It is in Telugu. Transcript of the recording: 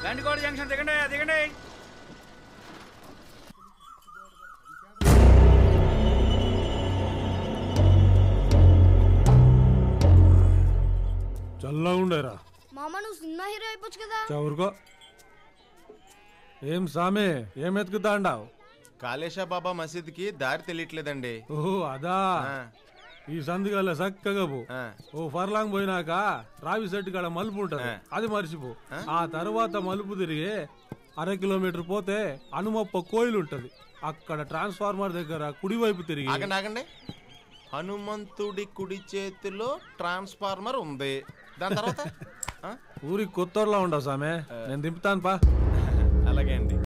గండికోట జంక్షన్ దిగండి దిగండి చల్లగా ఉండేరా మామ నువ్వు సినిమా హీరో అయిపోవచ్చు కదా చవురుకో ఏం సామే ఏం ఎత్తుకుతాండావు కాళేశా బాబా మసీద్కి దారి తెలియట్లేదండి ఓహో అదా ఆ, ఈ సందుగల్ల చక్కగా పో ఆ. ఓ ఫర్లాంగ్ పోయినాక రావి చెట్టు కాడ మలుపు ఉంటది ఆ. అది మర్చిపో ఆ తర్వాత మలుపు తిరిగి అర కిలోమీటర్ పోతే అనుమప్ప కోయిలు ఉంటది అక్కడ ట్రాన్స్ఫార్మర్ దగ్గర కుడివైపు తిరిగి ఆగండి ఆగండి హనుమంతుడి కుడి చేతిలో ట్రాన్స్ఫార్మర్ ఉంది దాని తర్వాత ఆ? ఊరికి కొత్తోర్లా ఉండవు సామే నేను దింపుతాను పా అలాగే అండి